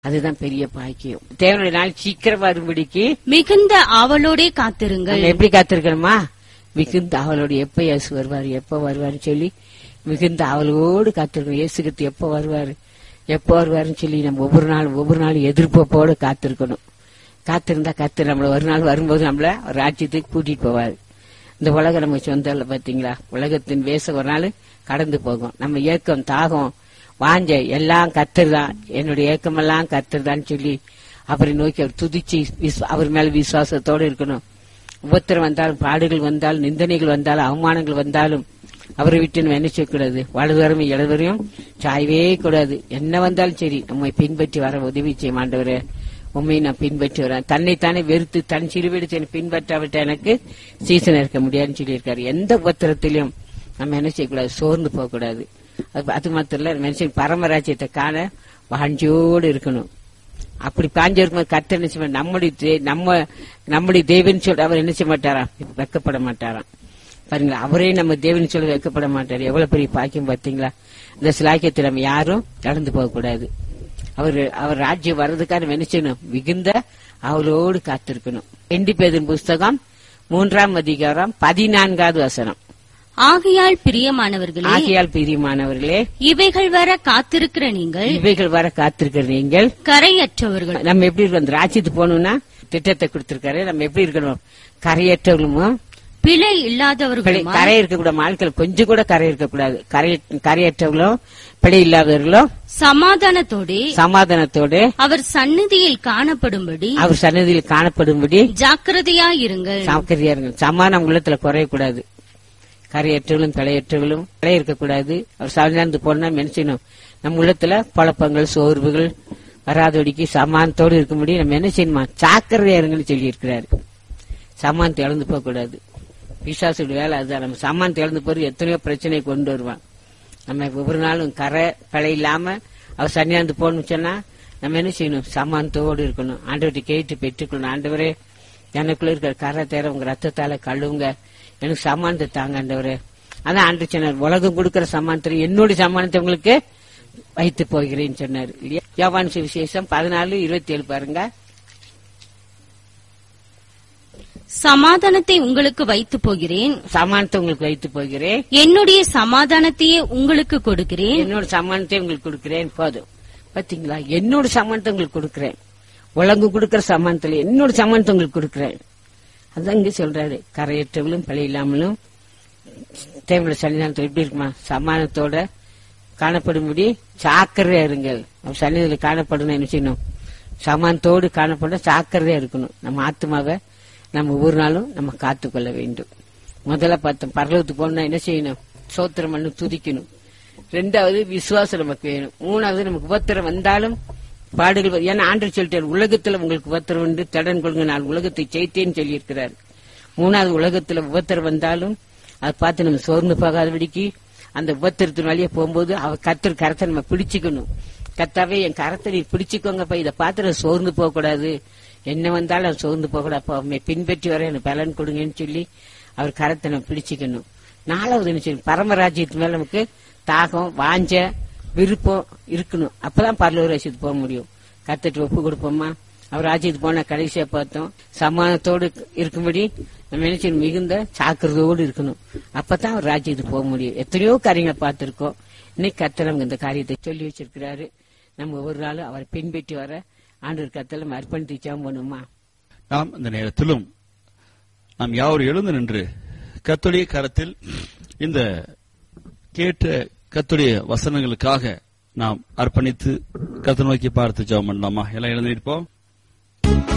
அதுதான் பெரிய பாக்கியம் தேவனுடைய நாள் சீக்கிரம் வரும்படிக்கு மிகுந்த ஆவலோடே காத்திருங்கள் நம்ம எப்படி காத்திருக்கணுமா மிகுந்த அவளோடு எப்ப இயேசு வருவார் எப்ப வருவாருன்னு சொல்லி மிகுந்த அவளோடு காத்திருக்கணும் இயேசுக்கு எப்ப வருவாரு எப்ப வருவாருன்னு சொல்லி நம்ம ஒவ்வொரு நாள் ஒவ்வொரு நாளும் எதிர்பார்ப்போடு காத்திருக்கணும் காத்திருந்தா கத்து நம்மள ஒரு நாள் வரும்போது நம்மள ஒரு ராஜ்யத்துக்கு கூட்டிட்டு போவாரு இந்த உலகம் நம்ம சொந்தம் இல்ல பாத்தீங்களா உலகத்தின் வேச ஒரு நாள் கடந்து போகும் நம்ம ஏக்கம் தாகம் வாஞ்ச எல்லாம் கத்துறதான் என்னுடைய ஏக்கமெல்லாம் கத்துறதான்னு சொல்லி அவரை நோக்கி அவர் துதிச்சு விசுவ- அவர் மேல விசுவாசத்தோடு இருக்கணும் உபத்திரம் வந்தாலும் பாடுகள் வந்தாலும் நிந்தனைகள் வந்தாலும் அவமானங்கள் வந்தாலும் அவரை விட்டு நம்ம என்ன செய்யக்கூடாது வலதுவரும் இடதுவரையும் சாயவே கூடாது என்ன வந்தாலும் சரி நம்மை பின்பற்றி வர உதவி செய்யும் ஆண்டவரே உண்மை நான் பின்பற்றி வரேன் தன்னைத்தானே வெறுத்து தன் சிறுவீடு பின்பற்றாவிட்ட எனக்கு சீசன் இருக்க முடியாதுன்னு சொல்லியிருக்காரு எந்த உபத்திரத்திலையும் நம்ம என்ன செய்யக்கூடாது சோர்ந்து போகக்கூடாது அது அது மாத்திரம் இல்ல மனுஷன் பரமராஜ்யத்தை காண வாஞ்சோடு இருக்கணும் அப்படி காஞ்ச இருக்கும்போது கர்த்தர் என்ன செய்ய மாட்டார்? நம்முடைய தே- நம்ம நம்முடைய தேவன் சொல்ல அவர் என்ன செய்ய மாட்டாராம் வெக்கப்பட மாட்டாராம் பாருங்களா அவரே நம்ம தேவன் சொல்ல வெக்கப்பட மாட்டார் எவ்வளவு பெரிய பாக்கியம் பார்த்தீங்களா இந்த சிலாக்கியத்தை நம்ம யாரும் கடந்து போக கூடாது அவர் அவர் ராஜ்யம் வர்றதுக்காக நம்ம என்ன செய்யணும் மிகுந்த அவளோடு காத்திருக்கணும் ரெண்டு பேரின் புஸ்தகம் மூன்றாம் அதிகாரம் பதினான்காவது வசனம் ஆகையால் பிரியமானவர்களே ஆகையால் பிரியமானவர்களே இவைகள் வர காத்திருக்கிற நீங்கள் இவைகள் வர காத்திருக்கிற நீங்கள் கரையற்றவர்கள் நம்ம எப்படி இருக்கணும் இந்த ராஜ்யத்துக்கு போகணும்னா திட்டத்தை கொடுத்திருக்காரு நம்ம எப்படி இருக்கணும் கரையற்றவர்களும் பிழை இல்லாதவர்களும் கரை இருக்கக்கூட ஆட்கள் கொஞ்சம் கூட கரை இருக்கக்கூடாது கரை கரையற்றவர்களும் பிழை இல்லாதவர்களும் சமாதானத்தோடே சமாதானத்தோடு அவர் சந்நிதியில் காணப்படும்படி அவர் சன்னதியில் காணப்படும்படி ஜாக்கிரதையாயிருங்கள் சாக்கரியாருங்க சமாதானம் உள்ளத்துல குறையக்கூடாது கரையற்றவர்களும் பிழையற்றவர்களும் பிழை இருக்கக்கூடாது அவர் சார்ந்து போனா மென்சணும் நம்ம உள்ளத்துல குழப்பங்கள் சோர்வுகள் வராதபடிக்கு சமானத்தோடு இருக்கும்படி நம்ம என்ன செய்யணுமா சாக்கரையா இருங்கன்னு சொல்லி இருக்கிறாரு சமானத்தை இழந்து போக கூடாது பிசாசுடைய வேலை அதுதான் நம்ம சமானத்தை இழந்து போறது எத்தனையோ பிரச்சனை கொண்டு வருவான் நம்ம ஒவ்வொரு நாளும் கரை பிழை இல்லாம அவர் சன்னியாந்து போகணும்னு சொன்னா நம்ம என்ன செய்யணும் சமானத்தோடு இருக்கணும் ஆண்டவர்கிட்ட கேட்டு பெற்றுக்கணும் ஆண்டவரே எனக்குள்ள இருக்கிற கரை தேர உங்க ரத்தத்தால கழுவுங்க எனக்கு சமானத்தை தாங்க ஆண்டவரே அதான் ஆண்டு சொன்னார் உலகம் கொடுக்கிற சமானத்தை என்னோட சமானத்தை உங்களுக்கு வைத்து போகிறேன்னு சொன்னார் இல்லையா யோவான் சுவிசேஷம் பதினாலு இருபத்தி ஏழு பாருங்க சமாதானத்தை உங்களுக்கு வைத்து போகிறேன் சமானத்தை உங்களுக்கு வைத்து போகிறேன் என்னுடைய சமாதானத்தையே உங்களுக்கு கொடுக்கிறேன் என்னோட சமானத்தை உங்களுக்கு கொடுக்கிறேன் போதும் பாத்தீங்களா என்னோட சமானத்தை உங்களுக்கு கொடுக்கிறேன் உலகம் கொடுக்கிற சமானத்துல என்னோட சமானத்தை உங்களுக்கு கொடுக்கிறேன் அதான் இங்க சொல்றாரு கரையற்றவளும் பிழை இல்லாமலும் தேவையோட சன்னிதானத்தில் எப்படி இருக்குமா சமானத்தோட காணப்படும்படி சாக்கரையா இருங்கள் அவர் சன்னிதியில் காணப்படணும் என்ன செய்யணும் சமானத்தோடு காணப்பட சாக்கரையா இருக்கணும் நம்ம ஆத்மாவை நம்ம ஒவ்வொரு நாளும் நம்ம காத்துக்கொள்ள வேண்டும் முதல்ல பார்த்தோம் பரலோகத்துக்கு போனா என்ன செய்யணும் சோத்திரம் பண்ணி துதிக்கணும் ரெண்டாவது விசுவாசம் நமக்கு வேணும் மூணாவது நமக்கு உபத்திரம் வந்தாலும் பாடுகள் வ- ஏன்னா ஆண்டு சொல்லிட்டார் உலகத்துல உங்களுக்கு உபத்திரம் உண்டு தடன் கொள்ளுங்க நான் உலகத்தை ஜெயித்தேன்னு சொல்லியிருக்கிறார் மூணாவது உலகத்துல உபத்திரம் வந்தாலும் அதை பார்த்து நம்ம சோர்ந்து போகாதபடிக்கு அந்த உபத்திரத்தின் வழியே போகும்போது அவ கத்தர் கரத்தை நம்ம பிடிச்சுக்கணும் கத்தாவே என் கரத்தை நீ பிடிச்சுக்கோங்கப்பா இதை பார்த்து நான் சோர்ந்து போக கூடாது என்ன வந்தாலும் அவன் சோர்ந்து போக கூடாது அப்ப அவனை பின்பற்றி வர எனக்கு பலன் கொடுங்கன்னு சொல்லி அவர் கரத்தை நம்ம பிடிச்சுக்கணும் நாலாவது என்ன செய்யணும் பரமராஜ்யத்து மேல நமக்கு தாகம் வாஞ்ச விருப்பம் இருக்கணும் அப்பதான் பரலூர் ராஜ்யத்துக்கு போக முடியும் கத்துட்டு ஒப்பு கொடுப்போமா அவர் ராஜ்யத்துக்கு போனா கடைசியா பார்த்தோம் சமாதானத்தோடு இருக்கும்படி நம்ம என்ன செய்யணும் மிகுந்த சாக்கிரதையோடு இருக்கணும் அப்பதான் அவர் ராஜ்யத்துக்கு போக முடியும் எத்தனையோ காரியங்களை பார்த்திருக்கோம் இன்னைக்கு கத்தர் நமக்கு இந்த காரியத்தை சொல்லி வச்சிருக்கிறாரு நம்ம ஒவ்வொரு நாளும் அவரை பின்பற்றி வர ஆண்டவர் கத்தல நம்ம அர்ப்பணித்து ஜெபம் பண்ணுமா நாம் இந்த நேரத்திலும் நாம் யாவரும் எழுந்து நின்று கத்துடைய கரத்தில் இந்த கேட்ட கத்துடைய வசனங்களுக்காக நாம் அர்ப்பணித்து கத்து நோக்கி பார்த்து ஜெபம் பண்ணலாமா எல்லாம் எழுந்திருப்போம்